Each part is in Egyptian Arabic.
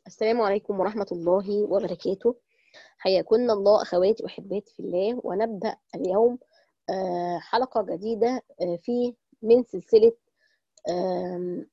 السلام عليكم ورحمة الله وبركاته حياكم الله أخواتي وأحباتي في الله ونبدأ اليوم آه، حلقة جديدة آه، في من سلسلة آم،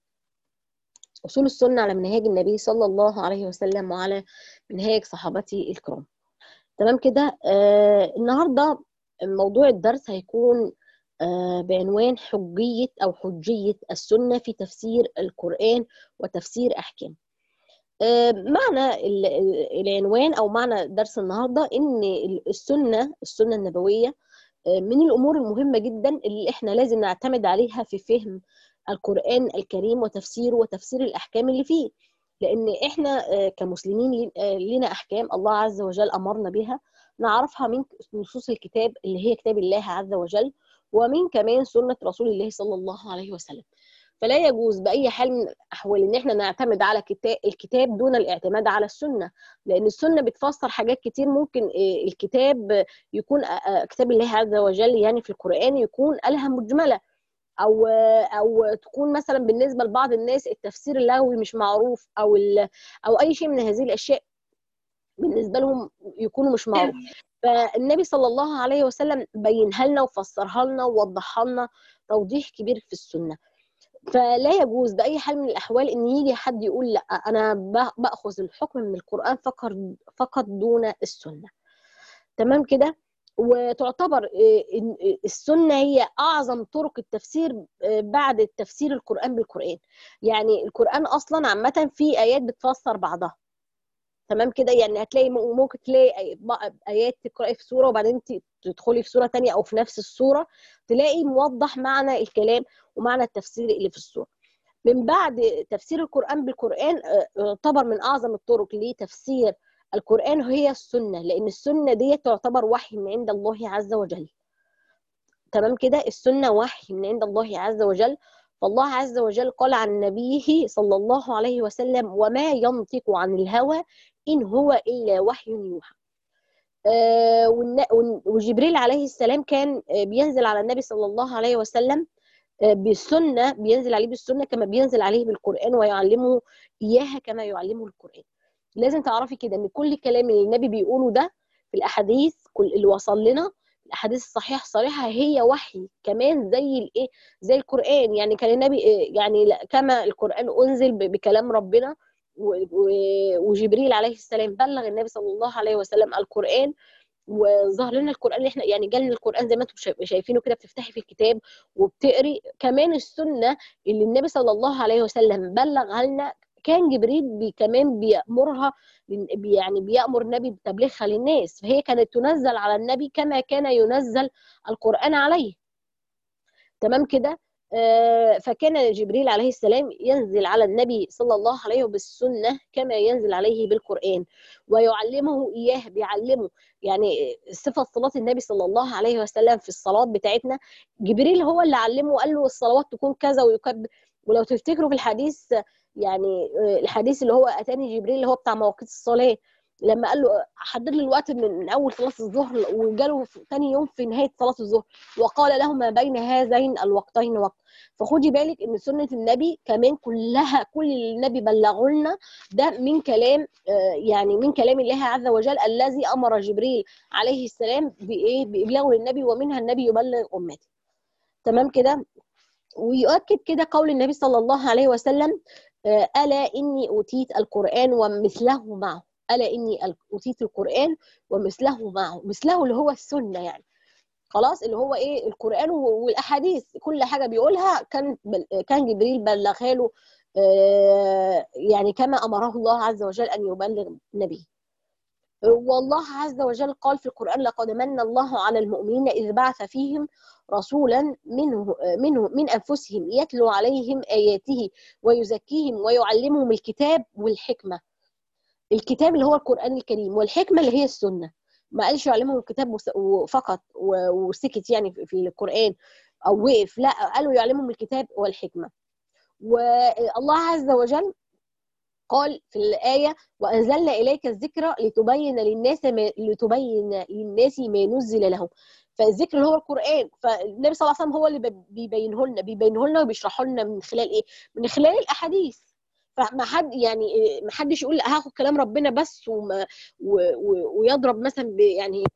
أصول السنة على منهاج النبي صلى الله عليه وسلم وعلى منهاج صحابته الكرام تمام كده آه، النهاردة موضوع الدرس هيكون آه، بعنوان حجية أو حجية السنة في تفسير القرآن وتفسير أحكام آه، معنى ال- ال- العنوان او معنى درس النهارده ان ال- السنه السنه النبويه آه، من الامور المهمه جدا اللي احنا لازم نعتمد عليها في فهم القران الكريم وتفسيره وتفسير الاحكام اللي فيه لان احنا آه، كمسلمين لي- آه، لنا احكام الله عز وجل امرنا بها نعرفها من نصوص الكتاب اللي هي كتاب الله عز وجل ومن كمان سنه رسول الله صلى الله عليه وسلم فلا يجوز باي حال من الاحوال ان احنا نعتمد على كتاب الكتاب دون الاعتماد على السنه لان السنه بتفسر حاجات كتير ممكن آه، الكتاب يكون آه، آه، كتاب الله عز وجل يعني في القران يكون قالها مجمله او آه، او تكون مثلا بالنسبه لبعض الناس التفسير اللغوي مش معروف او ال- او اي شيء من هذه الاشياء بالنسبه لهم يكونوا مش معروف فالنبي صلى الله عليه وسلم بينها لنا وفسرها لنا ووضحها لنا توضيح كبير في السنه فلا يجوز باي حال من الاحوال ان يجي حد يقول لا انا ب- باخذ الحكم من القران فقط فقط دون السنه تمام كده وتعتبر إيه، إن- إيه، السنه هي اعظم طرق التفسير آه، بعد التفسير القران بالقران يعني القران اصلا عامه في ايات بتفسر بعضها تمام كده يعني هتلاقي م- ممكن تلاقي آي- ب- ايات تقراي في سوره وبعدين ت- تدخلي في سوره تانية او في نفس السوره تلاقي موضح معنى الكلام ومعنى التفسير اللي في السوره من بعد تفسير القرآن بالقرآن آه، يعتبر من أعظم الطرق لتفسير القرآن هي السنة لأن السنة دي تعتبر وحي من عند الله عز وجل تمام كده السنة وحي من عند الله عز وجل فالله عز وجل قال عن نبيه صلى الله عليه وسلم وما ينطق عن الهوى إن هو إلا وحي يوحى آه، والن- والن- وجبريل عليه السلام كان آه، بينزل على النبي صلى الله عليه وسلم آه، بالسنه بينزل عليه بالسنه كما بينزل عليه بالقران ويعلمه اياها كما يعلمه القران لازم تعرفي كده ان كل كلام اللي النبي بيقوله ده في الاحاديث كل اللي وصل لنا الاحاديث الصحيحه الصريحه هي وحي كمان زي الايه زي القران يعني كان النبي آه، يعني لا- كما القران انزل ب- بكلام ربنا و- و- وجبريل عليه السلام بلغ النبي صلى الله عليه وسلم القران وظهر لنا القران اللي احنا يعني جالنا القران زي ما انتم شايف- شايفينه كده بتفتحي في الكتاب وبتقري كمان السنه اللي النبي صلى الله عليه وسلم بلغها لنا كان جبريل بي كمان بيامرها بي يعني بيامر النبي بتبليغها للناس فهي كانت تنزل على النبي كما كان ينزل القران عليه تمام كده آه، فكان جبريل عليه السلام ينزل على النبي صلى الله عليه بالسنة كما ينزل عليه بالقرآن ويعلمه إياه بيعلمه يعني صفة صلاة النبي صلى الله عليه وسلم في الصلاة بتاعتنا جبريل هو اللي علمه قال له الصلوات تكون كذا ويكبر ولو تفتكروا في الحديث يعني آه، الحديث اللي هو أتاني جبريل اللي هو بتاع مواقيت الصلاة لما قال له حدد لي الوقت من من اول صلاه الظهر وجاله في تاني يوم في نهايه صلاه الظهر وقال له ما بين هذين الوقتين وقت فخدي بالك ان سنه النبي كمان كلها كل اللي النبي بلغه لنا ده من كلام آه، يعني من كلام الله عز وجل الذي امر جبريل عليه السلام بايه بابلاغه للنبي ومنها النبي يبلغ امته تمام كده ويؤكد كده قول النبي صلى الله عليه وسلم آه، الا اني اوتيت القران ومثله معه الا اني ال- اوتيت القران ومثله معه مثله اللي هو السنه يعني خلاص اللي هو ايه القران و- والاحاديث كل حاجه بيقولها كان بل- كان جبريل بلغها له آه، يعني كما امره الله عز وجل ان يبلغ نبيه والله عز وجل قال في القرآن لقد من الله على المؤمنين إذ بعث فيهم رسولا منه منه من أنفسهم يتلو عليهم آياته ويزكيهم ويعلمهم الكتاب والحكمة الكتاب اللي هو القرآن الكريم والحكمة اللي هي السنة ما قالش يعلمهم الكتاب وس- وفقط و- وسكت يعني في في القرآن أو وقف لا قالوا يعلمهم الكتاب والحكمة والله عز وجل قال في الآية وأنزلنا إليك الذكر لتبين للناس ما لتبين للناس ما نزل لهم فالذكر اللي هو القرآن فالنبي صلى الله عليه وسلم هو اللي بيبينه لنا بيبينه لنا وبيشرحه لنا من خلال إيه؟ من خلال الأحاديث فما حد يعني ما حدش يقول هاخد كلام ربنا بس وما و و ويضرب مثلا ب يعني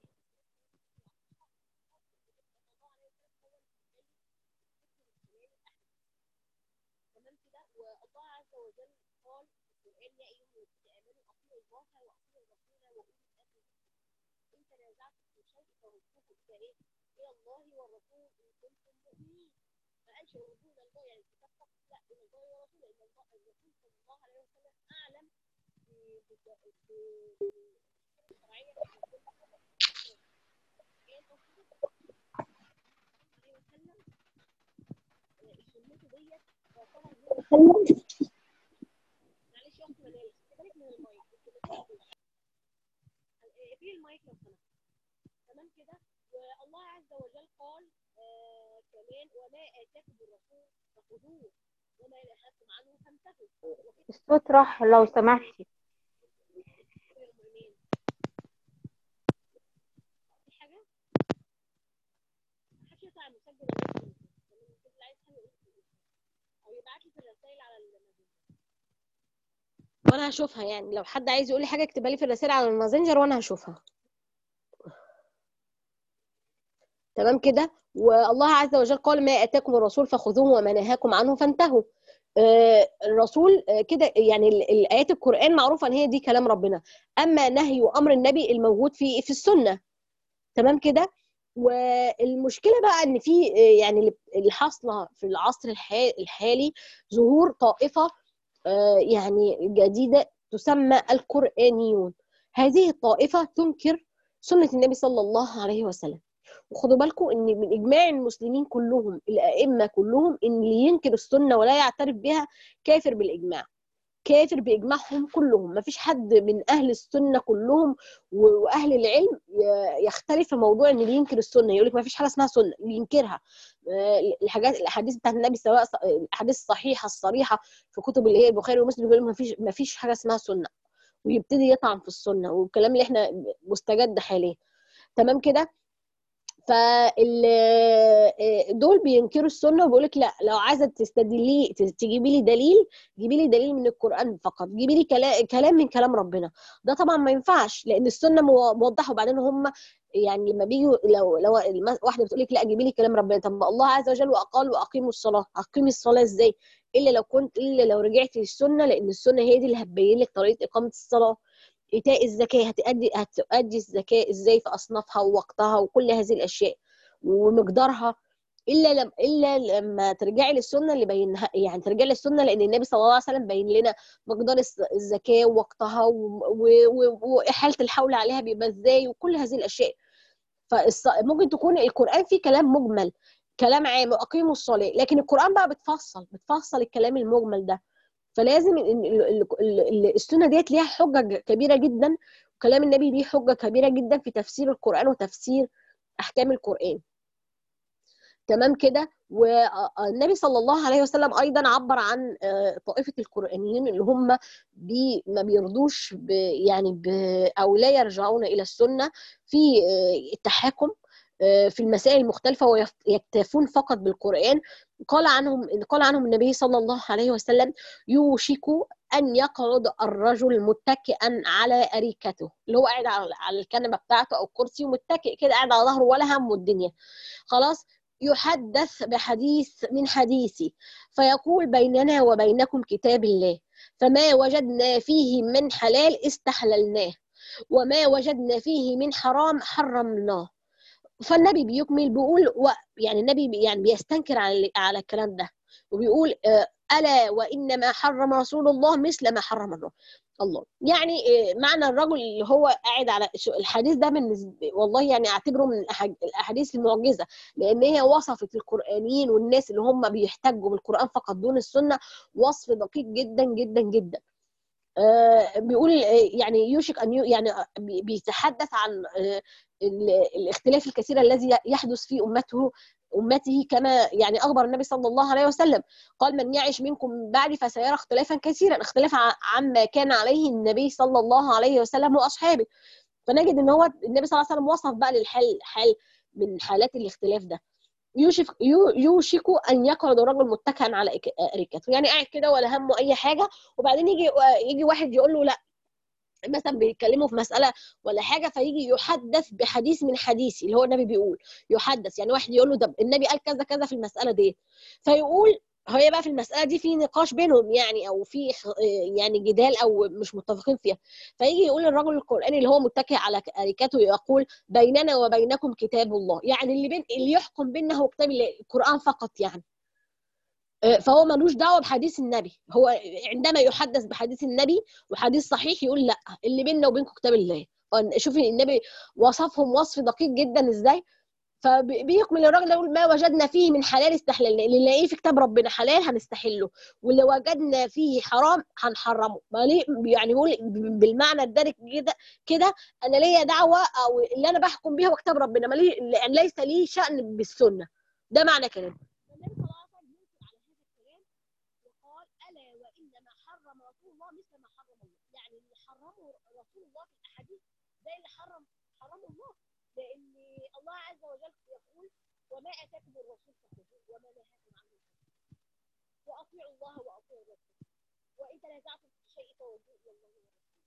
في المايك لو سمحت تمام كده والله عز وجل قال آه كمان وما اتاكم الرسول فخذوه وما نهاكم عنه فانتهوا الصوت راح لو سمحتي في حاجه محدش يطلع المسجل ولا يكتب. اللي عايز حاجه يقول لي. او يبعت لي في الرسائل على الماسنجر وانا هشوفها يعني لو حد عايز يقول لي حاجه اكتبها لي في الرسائل على الماسنجر وانا هشوفها تمام كده والله عز وجل قال ما اتاكم الرسول فخذوه وما نهاكم عنه فانتهوا آه، الرسول آه، كده يعني ال- الايات القران معروفه ان هي دي كلام ربنا اما نهي وامر النبي الموجود في في السنه تمام كده والمشكله بقى ان في آه، يعني اللي- اللي حاصله في العصر الحا- الحالي ظهور طائفه آه، يعني جديده تسمى القرانيون هذه الطائفه تنكر سنه النبي صلى الله عليه وسلم وخدوا بالكم ان من اجماع المسلمين كلهم الائمه كلهم ان اللي ينكر السنه ولا يعترف بها كافر بالاجماع كافر باجماعهم كلهم ما فيش حد من اهل السنه كلهم و- واهل العلم ي- يختلف في موضوع ان اللي ينكر السنه يقول لك ما فيش حاجه اسمها سنه ينكرها آه، الحاجات الاحاديث بتاعت النبي سواء ص- الاحاديث الصحيحه الصريحه في كتب اللي هي البخاري ومسلم يقول ما فيش ما فيش حاجه اسمها سنه ويبتدي يطعن في السنه والكلام اللي احنا مستجد حاليا تمام كده فال دول بينكروا السنه وبيقول لك لا لو عايزه تستدلي تجيبي لي دليل جيبي لي دليل من القران فقط جيبي لي كلام كلام من كلام ربنا ده طبعا ما ينفعش لان السنه مو- موضحه وبعدين هم يعني لما بيجوا لو لو الم- واحده بتقول لك لا جيبي لي كلام ربنا طب ما الله عز وجل وقال واقيموا الصلاه اقيمي الصلاه ازاي الا لو كنت الا لو رجعتي للسنه لان السنه هي دي اللي هتبين لك طريقه اقامه الصلاه ايتاء الزكاه هتأدي هتؤدي الزكاه ازاي في اصنافها ووقتها وكل هذه الاشياء ومقدارها الا لم الا لما ترجعي للسنه اللي بينها يعني ترجعي للسنه لان النبي صلى الله عليه وسلم بين لنا مقدار الس- الزكاه ووقتها و- و- و- واحاله الحول عليها بيبقى ازاي وكل هذه الاشياء فممكن تكون القران فيه كلام مجمل كلام عام واقيموا الصلاه لكن القران بقى بتفصل بتفصل الكلام المجمل ده فلازم ال- ال- ال- ال- السنه ديت ليها حجه كبيره جدا وكلام النبي ليه حجه كبيره جدا في تفسير القران وتفسير احكام القران تمام كده والنبي صلى الله عليه وسلم ايضا عبر عن آه، طائفه القرانيين اللي هم بي ما بيرضوش ب يعني ب او لا يرجعون الى السنه في آه، التحاكم آه، في المسائل المختلفه ويكتفون فقط بالقران قال عنهم قال عنهم النبي صلى الله عليه وسلم يوشك ان يقعد الرجل متكئا على اريكته اللي هو قاعد على على الكنبه بتاعته او الكرسي ومتكئ كده قاعد على ظهره ولا همه الدنيا خلاص يحدث بحديث من حديثي فيقول بيننا وبينكم كتاب الله فما وجدنا فيه من حلال استحللناه وما وجدنا فيه من حرام حرمناه فالنبي بيكمل بيقول و يعني النبي بي يعني بيستنكر على على الكلام ده وبيقول آه، الا وانما حرم رسول الله مثل ما حرم الله الله يعني آه، معنى الرجل اللي هو قاعد على شو- الحديث ده بالنسبه والله يعني اعتبره من الأح- الاحاديث المعجزه لان هي وصفت القرانيين والناس اللي هم بيحتجوا بالقران فقط دون السنه وصف دقيق جدا جدا جدا آه، بيقول آه، يعني يوشك ان يو يعني آه، بي- بيتحدث عن آه، ال- الاختلاف الكثير الذي يحدث في امته امته كما يعني اخبر النبي صلى الله عليه وسلم قال من يعش منكم بعدي فسيرى اختلافا كثيرا اختلاف ع- عما كان عليه النبي صلى الله عليه وسلم واصحابه فنجد ان هو النبي صلى الله عليه وسلم وصف بقى للحال حال من حالات الاختلاف ده يوشك يو- يوشك ان يقعد الرجل متكئا على إك- اريكته يعني قاعد كده ولا همه اي حاجه وبعدين يجي يجي واحد يقول له لا مثلا بيتكلموا في مساله ولا حاجه فيجي يحدث بحديث من حديثي اللي هو النبي بيقول يحدث يعني واحد يقول له ده النبي قال كذا كذا في المساله دي فيقول هي بقى في المساله دي في نقاش بينهم يعني او في خ- يعني جدال او مش متفقين فيها فيجي يقول الرجل القراني اللي هو متكئ على اريكته يقول بيننا وبينكم كتاب الله يعني اللي بين اللي يحكم بيننا هو كتاب الله القران فقط يعني آه، فهو ملوش دعوه بحديث النبي هو عندما يحدث بحديث النبي وحديث صحيح يقول لا اللي بيننا وبينكم كتاب الله شوفي النبي وصفهم وصف دقيق جدا ازاي فبيكمل الراجل يقول ما وجدنا فيه من حلال استحللنا اللي نلاقيه في كتاب ربنا حلال هنستحله واللي وجدنا فيه حرام هنحرمه ما ليه يعني يقول بالمعنى الدارج كده كده انا ليا دعوه او اللي انا بحكم بيها هو كتاب ربنا ما ليه يعني ليس لي شان بالسنه ده معنى كلامه النبي صلى الله عليه وسلم ينكر على هذا الكلام وقال الا وانما حرم رسول الله مثل ما حرم الله يعني اللي حرمه رسول الله في الاحاديث زي اللي حرم حرم الله لان الله عز وجل يقول وما اتاكم الرسول فخذوه وما نهاكم عنه فانتهوا. واطيعوا الله واطيعوا الرسول وان تنازعتم في شيء فردوه الى الله والرسول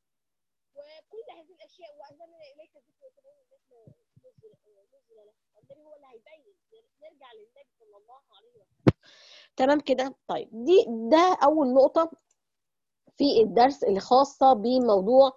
وكل هذه الاشياء وانزلنا اليك الذكر وتبين الاسم نزل نزل له النبي هو اللي هيبين نرجع للنبي صلى الله عليه وسلم تمام كده طيب دي ده اول نقطه في الدرس اللي خاصه بموضوع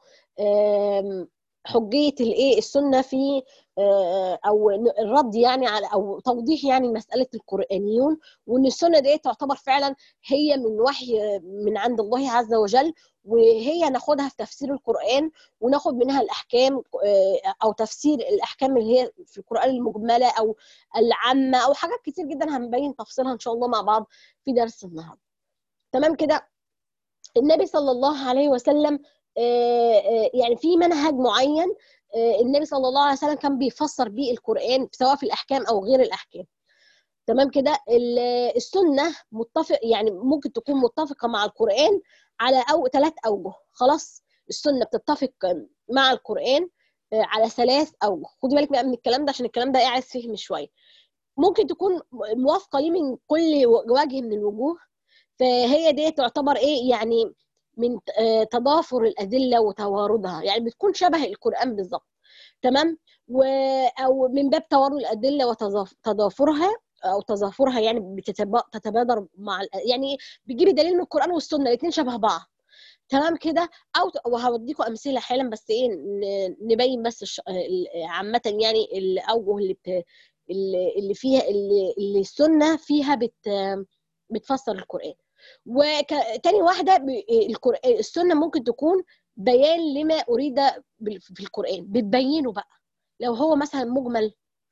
آم، حجيه الايه السنه في آه، او الرد يعني على او توضيح يعني مساله القرانيون وان السنه دي تعتبر فعلا هي من وحي من عند الله عز وجل وهي ناخدها في تفسير القران وناخد منها الاحكام آه، او تفسير الاحكام اللي هي في القران المجمله او العامه او حاجات كتير جدا هنبين تفصيلها ان شاء الله مع بعض في درس النهارده تمام كده النبي صلى الله عليه وسلم آه، آه، يعني في منهج معين آه، النبي صلى الله عليه وسلم كان بيفسر بيه القرآن سواء في الأحكام أو غير الأحكام تمام كده ال- السنة متفق يعني ممكن تكون متفقة مع القرآن على أو ثلاث أوجه خلاص السنة بتتفق مع القرآن آه، على ثلاث أوجه خدي بالك بقى من الكلام ده عشان الكلام ده قاعد فهم شوية ممكن تكون موافقة ليه من كل وجه من الوجوه فهي دي تعتبر ايه يعني من آه، تضافر الادله وتواردها يعني بتكون شبه القران بالظبط تمام و او من باب توارد الادله وتضافرها او تضافرها يعني بتتبا- تتبادر مع ال- يعني بتجيبي دليل من القران والسنه الاثنين شبه بعض تمام كده او وهوديكم امثله حالا بس ايه ن- نبين بس الش- ال- عامه يعني الاوجه اللي بت... اللي اللي فيها اللي, اللي السنه فيها بت بتفسر القران وتاني واحده ب- القرآن السنه ممكن تكون بيان لما اريد بال- في القران بتبينه بقى لو هو مثلا مجمل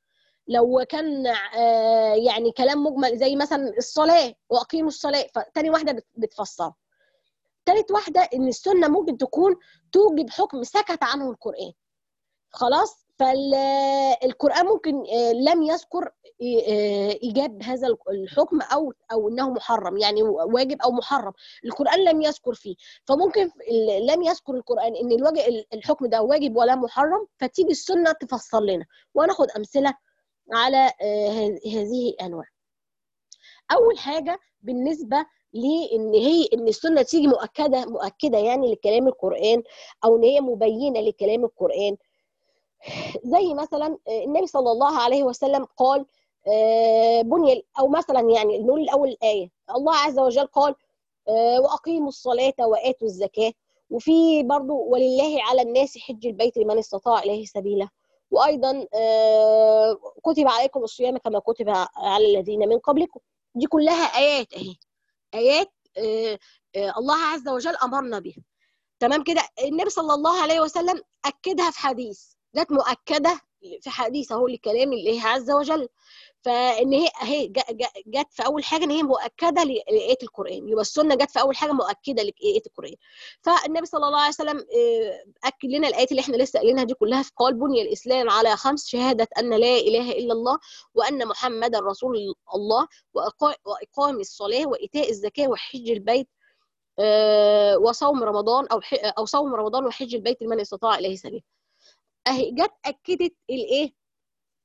لو كان آه، يعني كلام مجمل زي مثلا الصلاه واقيموا الصلاه فتاني واحده بت- بتفسر تالت واحده ان السنه ممكن تكون توجب حكم سكت عنه القران خلاص فالقران ممكن آه، لم يذكر آه، ايجاب هذا الحكم او او انه محرم يعني واجب او محرم القران لم يذكر فيه فممكن ال- لم يذكر القران ان الواجب الحكم ده واجب ولا محرم فتيجي السنه تفسر لنا وناخد امثله على آه، ه- هذه الانواع اول حاجه بالنسبه لان هي ان السنه تيجي مؤكده مؤكده يعني لكلام القران او ان هي مبينه لكلام القران زي مثلا آه، النبي صلى الله عليه وسلم قال آه، بني او مثلا يعني نقول الاول الايه الله عز وجل قال آه، واقيموا الصلاه واتوا الزكاه وفي برضو ولله على الناس حج البيت لمن استطاع اليه سبيلا وايضا آه، كتب عليكم الصيام كما كتب على الذين من قبلكم دي كلها ايات اهي ايات آه، آه، الله عز وجل امرنا بها تمام كده النبي صلى الله عليه وسلم اكدها في حديث جت مؤكده في حديث اهو لكلام الله عز وجل فان هي اهي ج- ج- جت في اول حاجه ان هي مؤكده لايه القران يبقى السنه جت في اول حاجه مؤكده لايه القران فالنبي صلى الله عليه وسلم آه، اكد لنا الايات اللي احنا لسه قايلينها دي كلها في قال بني الاسلام على خمس شهاده ان لا اله الا الله وان محمدا رسول الله وإقا- واقام الصلاه وايتاء الزكاه وحج البيت آه، وصوم رمضان او ح- او صوم رمضان وحج البيت لمن استطاع اليه سبيلا اهي جت اكدت الايه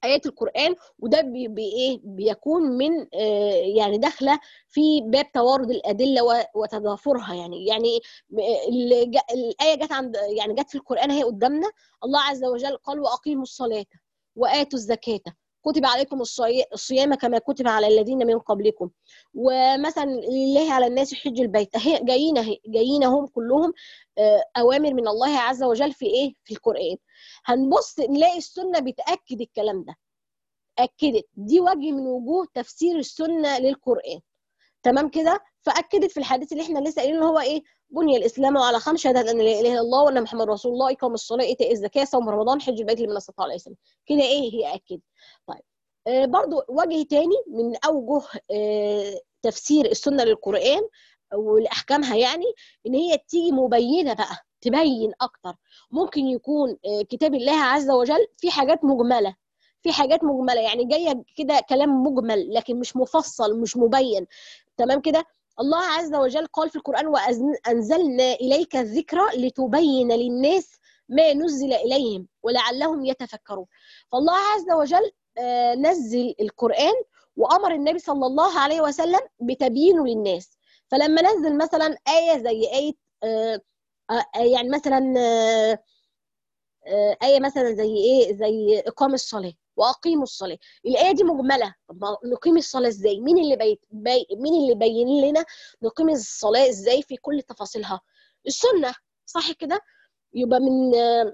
ايات القران وده بي بي ايه بيكون من آه يعني داخله في باب توارد الادله و- وتضافرها يعني يعني اللي جا- الايه جت عند يعني جت في القران هي قدامنا الله عز وجل قال واقيموا الصلاه واتوا الزكاه كتب عليكم الصي- الصيام كما كتب على الذين من قبلكم ومثلا لله على الناس حج البيت اهي جايين اهي جايين هم كلهم آه، اوامر من الله عز وجل في ايه في القران هنبص نلاقي السنه بتاكد الكلام ده اكدت دي وجه من وجوه تفسير السنه للقران تمام كده فاكدت في الحديث اللي احنا لسه قايلينه هو ايه بني الاسلام على خمس شهادات ان لا اله الا الله وان محمد رسول الله اقام الصلاه ايتاء الزكاه صوم رمضان حج البيت لمن استطاع اليه سبيلا كده ايه هي اكد طيب آه برضو وجه تاني من اوجه آه تفسير السنه للقران ولاحكامها يعني ان هي تيجي مبينه بقى تبين اكتر ممكن يكون آه كتاب الله عز وجل في حاجات مجمله في حاجات مجمله يعني جايه كده كلام مجمل لكن مش مفصل مش مبين تمام كده الله عز وجل قال في القرآن وأنزلنا إليك الذكرى لتبين للناس ما نزل إليهم ولعلهم يتفكرون فالله عز وجل آه، نزل القرآن وأمر النبي صلى الله عليه وسلم بتبيينه للناس فلما نزل مثلا آية زي آية آه، آه، يعني مثلا آه، آه، آية مثلا زي إيه زي إقام الصلاة واقيموا الصلاه الايه دي مجمله طب ما نقيم الصلاه ازاي مين اللي بي... بي... مين اللي بين لنا نقيم الصلاه ازاي في كل تفاصيلها السنه صح كده يبقى من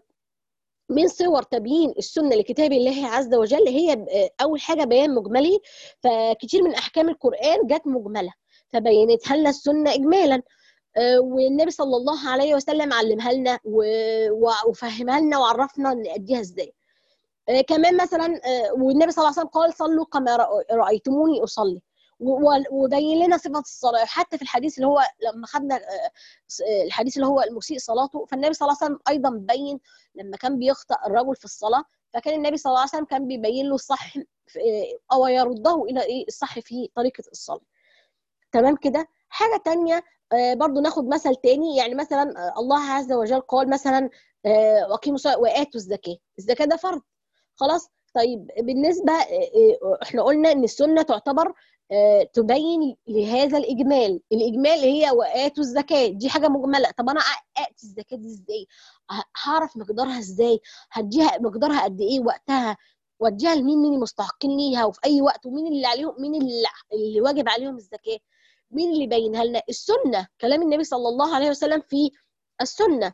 من صور تبيين السنه لكتاب الله عز وجل هي اول حاجه بيان مجملي فكتير من احكام القران جت مجمله فبينتها لنا السنه اجمالا والنبي صلى الله عليه وسلم علمها لنا وفهمها لنا وعرفنا نأديها ازاي كمان مثلا والنبي صلى الله عليه وسلم قال صلوا كما رايتموني اصلي وبين لنا صفه الصلاه حتى في الحديث اللي هو لما خدنا الحديث اللي هو المسيء صلاته فالنبي صلى الله عليه وسلم ايضا بين لما كان بيخطئ الرجل في الصلاه فكان النبي صلى الله عليه وسلم كان بيبين له الصح او يرده الى ايه الصح في طريقه الصلاه تمام كده حاجه تانية برضو ناخد مثل تاني يعني مثلا الله عز وجل قال مثلا واقيموا الصلاه واتوا الزكاه الزكاه ده فرض خلاص طيب بالنسبه احنا قلنا ان السنه تعتبر تبين لهذا الاجمال الاجمال هي واتوا الزكاه دي حاجه مجمله طب انا اتي الزكاه دي ازاي هعرف مقدارها ازاي هديها مقدارها قد ايه وقتها واديها لمين مين المستحقين ليها وفي اي وقت ومين اللي عليهم مين اللي, اللي واجب عليهم الزكاه مين اللي بينها لنا السنه كلام النبي صلى الله عليه وسلم في السنه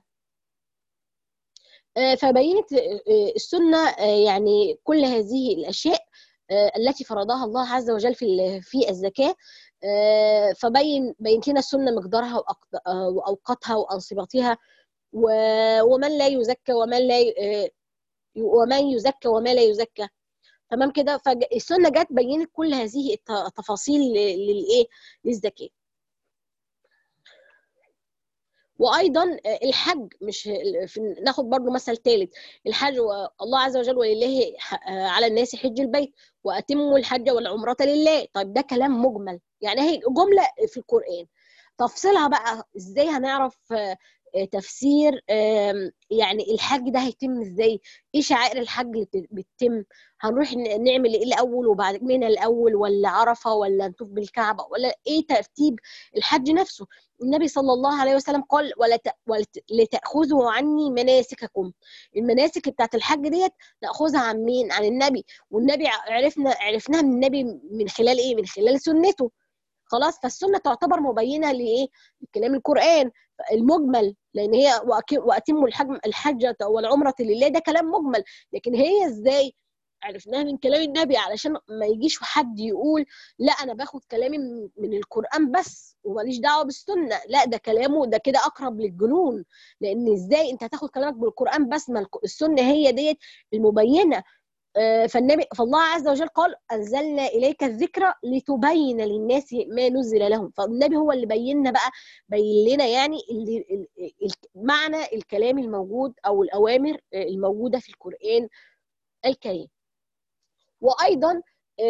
فبينت السنه يعني كل هذه الاشياء التي فرضها الله عز وجل في في الزكاه فبين بينت لنا السنه مقدارها واوقاتها وانصبتها ومن لا يزكى ومن لا ومن يزكى وما لا يزكى تمام كده فالسنه جت بينت كل هذه التفاصيل للايه للزكاه وايضا الحج مش ناخد برضو مثل ثالث الحج الله عز وجل ولله على الناس حج البيت واتموا الحج والعمره لله طيب ده كلام مجمل يعني هي جمله في القران تفصيلها بقى ازاي هنعرف تفسير يعني الحج ده هيتم ازاي ايه شعائر الحج اللي بتتم هنروح نعمل ايه الاول وبعد منى الاول ولا عرفه ولا نطوف بالكعبه ولا ايه ترتيب الحج نفسه النبي صلى الله عليه وسلم قال ولا لتاخذوا عني مناسككم المناسك بتاعت الحج ديت ناخذها عن مين عن النبي والنبي عرفنا عرفناها من النبي من خلال ايه من خلال سنته خلاص فالسنه تعتبر مبينه لايه لكلام القران المجمل لان هي واتموا الحج الحجه والعمره لله ده كلام مجمل لكن هي ازاي عرفناها من كلام النبي علشان ما يجيش حد يقول لا انا باخد كلامي من القران بس وماليش دعوه بالسنه لا ده كلامه ده كده اقرب للجنون لان ازاي انت هتاخد كلامك بالقران بس ما السنه هي ديت المبينه فالنبي فالله عز وجل قال انزلنا اليك الذكرى لتبين للناس ما نزل لهم فالنبي هو اللي بينا بقى بين لنا يعني اللي معنى الكلام الموجود او الاوامر الموجوده في القران الكريم وايضا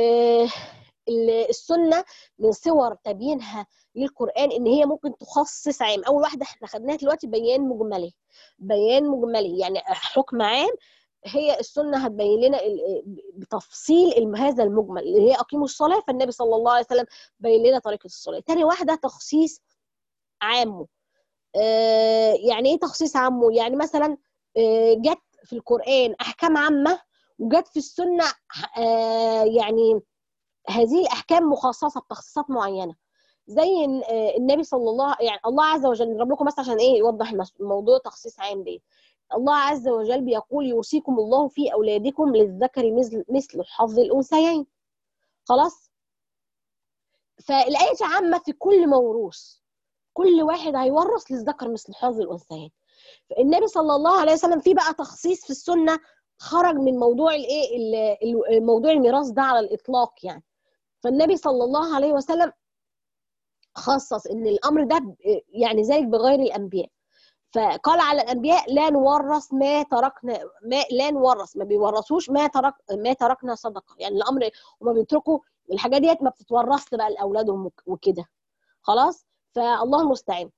السنه من صور تبيينها للقران ان هي ممكن تخصص عام اول واحده احنا خدناها دلوقتي بيان مجملي بيان مجملي يعني حكم عام هي السنه هتبين لنا ال- بتفصيل الم- هذا المجمل اللي هي اقيموا الصلاه فالنبي صلى الله عليه وسلم بين لنا طريقه الصلاه تاني واحده تخصيص عامه آه، يعني ايه تخصيص عامه يعني مثلا آه، جت في القران احكام عامه وجت في السنه آه، يعني هذه الاحكام مخصصه بتخصيصات معينه زي إن- آه، النبي صلى الله يعني الله عز وجل نضرب لكم مثلا عشان ايه يوضح المس- الموضوع تخصيص عام ده الله عز وجل بيقول يوصيكم الله في اولادكم للذكر مثل مثل حظ الانثيين خلاص فالايه عامه في كل موروث كل واحد هيورث للذكر مثل حظ الانثيين النبي صلى الله عليه وسلم في بقى تخصيص في السنه خرج من موضوع الايه ال- ال- موضوع الميراث ده على الاطلاق يعني فالنبي صلى الله عليه وسلم خصص ان الامر ده ب- يعني ذلك بغير الانبياء فقال على الانبياء لا نورث ما تركنا ما لا نورث ما بيورثوش ما ترك ما تركنا صدقه يعني الامر هما بيتركوا الحاجات ديت ما بتتورثش بقى لاولادهم وك- وكده خلاص فالله المستعان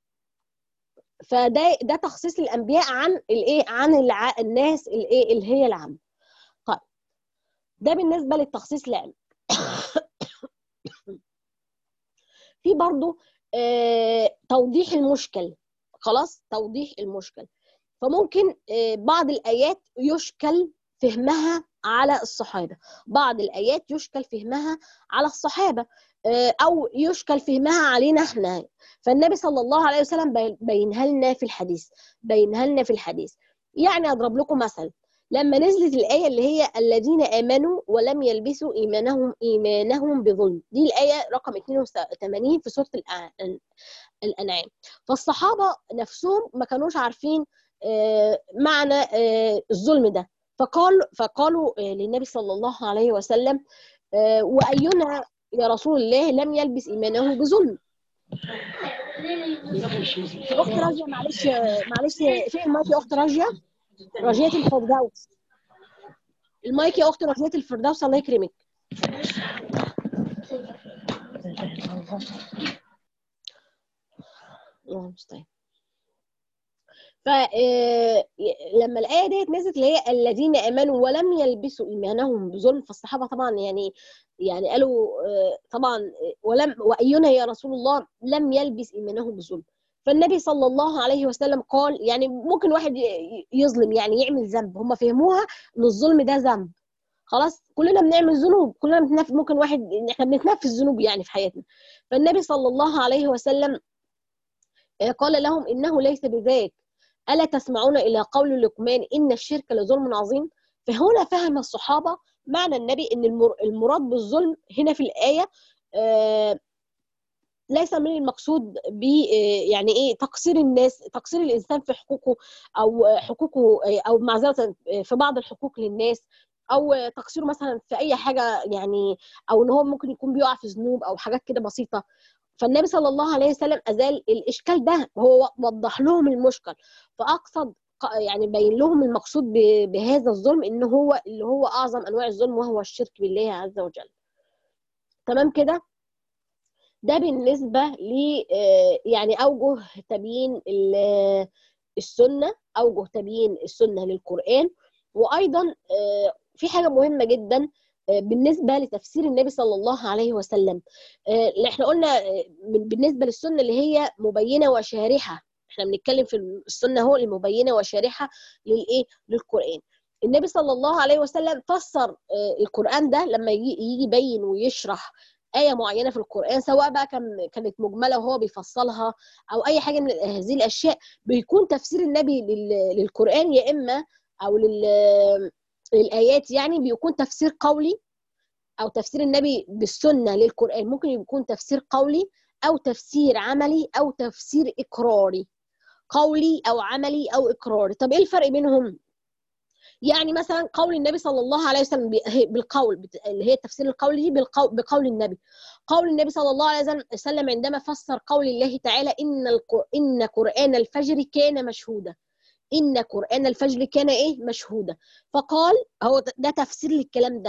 فده ده تخصيص الانبياء عن الايه عن الع... الناس الايه اللي هي العامه طيب ده بالنسبه للتخصيص العام في برضو آه توضيح المشكل خلاص توضيح المشكل فممكن آه بعض الايات يشكل فهمها على الصحابه بعض الايات يشكل فهمها على الصحابه آه او يشكل فهمها علينا احنا فالنبي صلى الله عليه وسلم بي- بينها لنا في الحديث بينها لنا في الحديث يعني اضرب لكم مثل لما نزلت الآية اللي هي الذين آمنوا ولم يلبسوا إيمانهم إيمانهم بظلم دي الآية رقم 82 في سورة الأع- الأنعام فالصحابة نفسهم ما كانوش عارفين آه، معنى آه، الظلم ده فقال فقالوا آه، للنبي صلى الله عليه وسلم آه، وأينا يا رسول الله لم يلبس إيمانه بظلم أخت راجية معلش معلش فين المايك يا أخت راجية؟ راجية الفردوس المايك يا أخت راجية الفردوس الله يكرمك الله المستعان فلما الآية ديت نزلت اللي هي الذين آمنوا ولم يلبسوا إيمانهم بظلم فالصحابة طبعا يعني يعني قالوا آه، طبعا آه، ولم وأينا يا رسول الله لم يلبس إيمانه بظلم فالنبي صلى الله عليه وسلم قال يعني ممكن واحد ي- يظلم يعني يعمل ذنب هم فهموها ان الظلم ده ذنب خلاص كلنا بنعمل ذنوب كلنا بنتنفذ ممكن واحد احنا بنتنفذ ذنوب يعني في حياتنا فالنبي صلى الله عليه وسلم آه، قال لهم انه ليس بذاك الا تسمعون الى قول لقمان ان الشرك لظلم عظيم فهنا فهم الصحابه معنى النبي ان المر- المراد بالظلم هنا في الايه آه، ليس من المقصود ب آه، يعني ايه تقصير الناس تقصير الانسان في حقوقه او آه، حقوقه آه، او معذره آه، في بعض الحقوق للناس او آه، تقصيره مثلا في اي حاجه يعني او ان هو ممكن يكون بيقع في ذنوب او حاجات كده بسيطه فالنبي صلى الله عليه وسلم ازال الاشكال ده هو وضح لهم المشكل فاقصد ق- يعني بين لهم المقصود ب- بهذا الظلم ان هو اللي هو اعظم انواع الظلم وهو الشرك بالله عز وجل تمام كده ده بالنسبه ل آه، يعني اوجه تبيين ال- السنه اوجه تبيين السنه للقران وايضا آه، في حاجه مهمه جدا آه، بالنسبه لتفسير النبي صلى الله عليه وسلم آه، اللي احنا قلنا آه، من- بالنسبه للسنه اللي هي مبينه وشارحه احنا بنتكلم في السنه هو المبينه وشارحه للايه للقران النبي صلى الله عليه وسلم فسر آه، القران ده لما يجي يجي يبين ويشرح آية معينة في القرآن سواء بقى كان كانت مجملة وهو بيفصلها أو أي حاجة من هذه الأشياء بيكون تفسير النبي لل- للقرآن يا إما أو لل- للآيات يعني بيكون تفسير قولي أو تفسير النبي بالسنة للقرآن ممكن يكون تفسير قولي أو تفسير عملي أو تفسير إقراري قولي أو عملي أو إقراري طب إيه الفرق بينهم؟ يعني مثلا قول النبي صلى الله عليه وسلم ب- هي- بالقول بت- اللي هي التفسير القولي دي بالقول بقول النبي قول النبي صلى الله عليه وسلم عندما فسر قول الله تعالى ان الق- ان قران الفجر كان مشهودا ان قران الفجر كان ايه مشهودا فقال هو ده- ده تفسير للكلام ده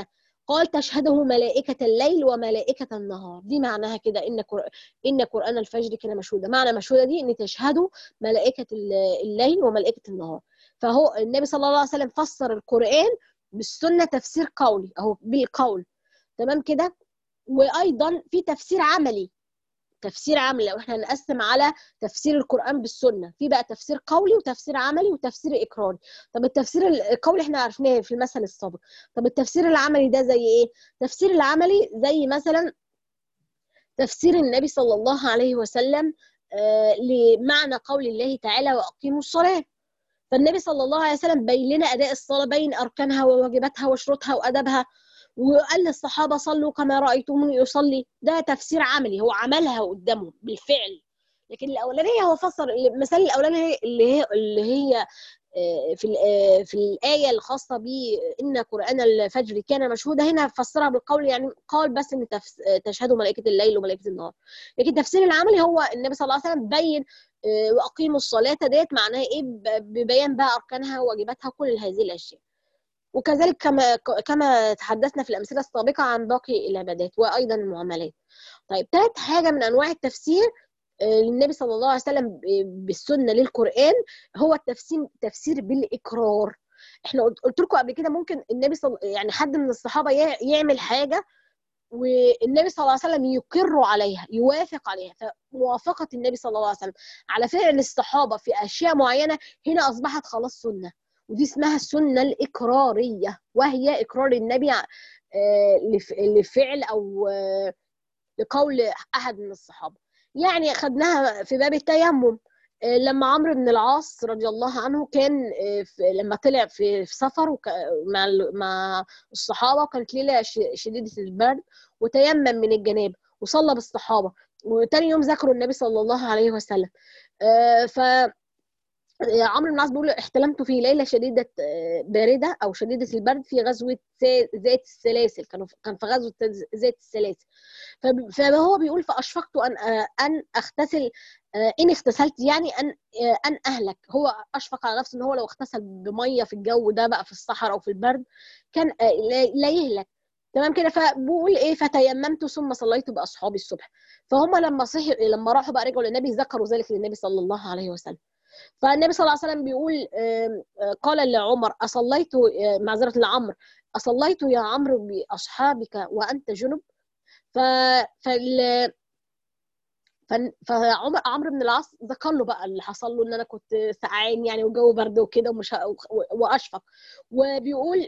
قال تشهده ملائكة الليل وملائكة النهار دي معناها كده إن قر... إن قرآن الفجر كان مشهودا معنى مشهودا دي إن تشهده ملائكة الليل وملائكة النهار فهو النبي صلى الله عليه وسلم فسر القرآن بالسنة تفسير قولي أهو بالقول تمام كده وأيضا في تفسير عملي تفسير عملي لو احنا هنقسم على تفسير القرآن بالسنة في بقى تفسير قولي وتفسير عملي وتفسير إقراري طب التفسير القولي احنا عرفناه في المثل السابق طب التفسير العملي ده زي ايه التفسير العملي زي مثلا تفسير النبي صلى الله عليه وسلم آه لمعنى قول الله تعالى وأقيموا الصلاة فالنبي صلى الله عليه وسلم بين لنا أداء الصلاة بين أركانها وواجباتها وشروطها وأدبها وقال للصحابه صلوا كما رايتموني يصلي ده تفسير عملي هو عملها قدامهم بالفعل لكن الاولانيه هو فسر المثال الاولاني اللي هي اللي هي في في الايه الخاصه بان قران الفجر كان مشهودا هنا فسرها بالقول يعني قال بس ان تشهدوا ملائكه الليل وملائكه النهار لكن التفسير العملي هو النبي صلى الله عليه وسلم بين واقيموا الصلاه ديت معناها ايه ببيان بقى اركانها وواجباتها كل هذه الاشياء وكذلك كما كما تحدثنا في الامثله السابقه عن باقي العبادات وايضا المعاملات. طيب ثالث حاجه من انواع التفسير للنبي صلى الله عليه وسلم بالسنه للقران هو التفسير تفسير بالاقرار. احنا قلت لكم قبل كده ممكن النبي صل... يعني حد من الصحابه يعمل حاجه والنبي صلى الله عليه وسلم يقر عليها يوافق عليها فموافقه النبي صلى الله عليه وسلم على فعل الصحابه في اشياء معينه هنا اصبحت خلاص سنه ودي اسمها السنة الإقرارية وهي إقرار النبي لفعل أو لقول أحد من الصحابة يعني خدناها في باب التيمم لما عمرو بن العاص رضي الله عنه كان لما طلع في سفر مع مع الصحابه وكانت ليله شديده البرد وتيمم من الجنابه وصلى بالصحابه وتاني يوم ذكروا النبي صلى الله عليه وسلم ف عمرو بن العاص بيقول احتلمت في ليله شديده بارده او شديده البرد في غزوه ذات السلاسل كانوا كان في غزوه ذات السلاسل فهو بيقول فاشفقت ان ان اغتسل ان اغتسلت يعني ان ان اهلك هو اشفق على نفسه ان هو لو اغتسل بميه في الجو ده بقى في الصحراء او في البرد كان لا يهلك تمام كده فبقول ايه فتيممت ثم صليت باصحابي الصبح فهم لما صحي لما راحوا بقى رجعوا للنبي ذكروا ذلك للنبي صلى الله عليه وسلم فالنبي صلى الله عليه وسلم بيقول قال لعمر أصليت معذرة لعمر أصليت يا عمرو بأصحابك وأنت جنب ف فال فعمر عمرو بن العاص ذكر له بقى اللي حصل له ان انا كنت سقعان يعني والجو برد وكده ومش واشفق وبيقول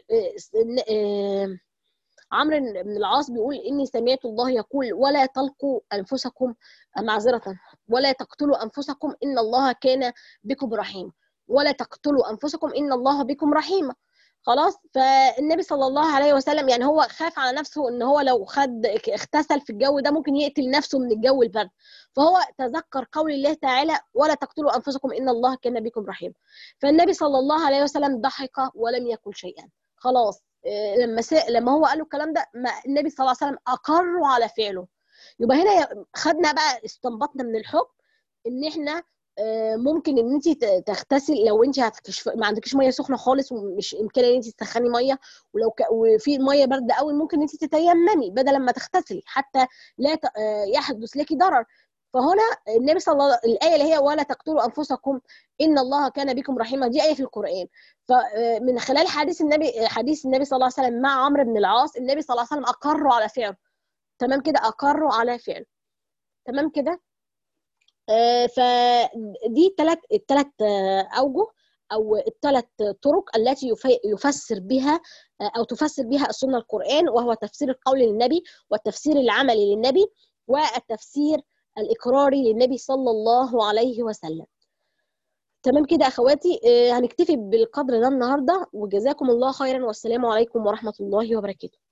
عمرو بن العاص بيقول اني سمعت الله يقول ولا تلقوا انفسكم معذره ولا تقتلوا انفسكم ان الله كان بكم رحيما ولا تقتلوا انفسكم ان الله بكم رحيما خلاص فالنبي صلى الله عليه وسلم يعني هو خاف على نفسه ان هو لو خد اغتسل في الجو ده ممكن يقتل نفسه من الجو البرد فهو تذكر قول الله تعالى ولا تقتلوا انفسكم ان الله كان بكم رحيما فالنبي صلى الله عليه وسلم ضحك ولم يقل شيئا خلاص لما لما هو قال له الكلام ده ما النبي صلى الله عليه وسلم اقروا على فعله يبقى هنا خدنا بقى استنبطنا من الحكم ان احنا ممكن ان انت تغتسل لو انت هتكشف ما عندكيش ميه سخنه خالص ومش امكانيه ان انت تسخني ميه ولو ك... وفي ميه بارده قوي ممكن ان انت تتيممي بدل ما تغتسلي حتى لا ت... يحدث لك ضرر فهنا النبي صلى الله الايه اللي هي ولا تقتلوا انفسكم ان الله كان بكم رحيما دي ايه في القران فمن خلال حديث النبي حديث النبي صلى الله عليه وسلم مع عمرو بن العاص النبي صلى الله عليه وسلم اقروا على فعله تمام كده اقروا على فعله تمام كده آه فدي الثلاث الثلاث اوجه او الثلاث طرق التي يفسر بها او تفسر بها السنه القران وهو تفسير القول للنبي والتفسير العملي للنبي والتفسير الإقراري للنبي صلى الله عليه وسلم تمام كده أخواتي هنكتفي بالقدر ده النهاردة وجزاكم الله خيرا والسلام عليكم ورحمة الله وبركاته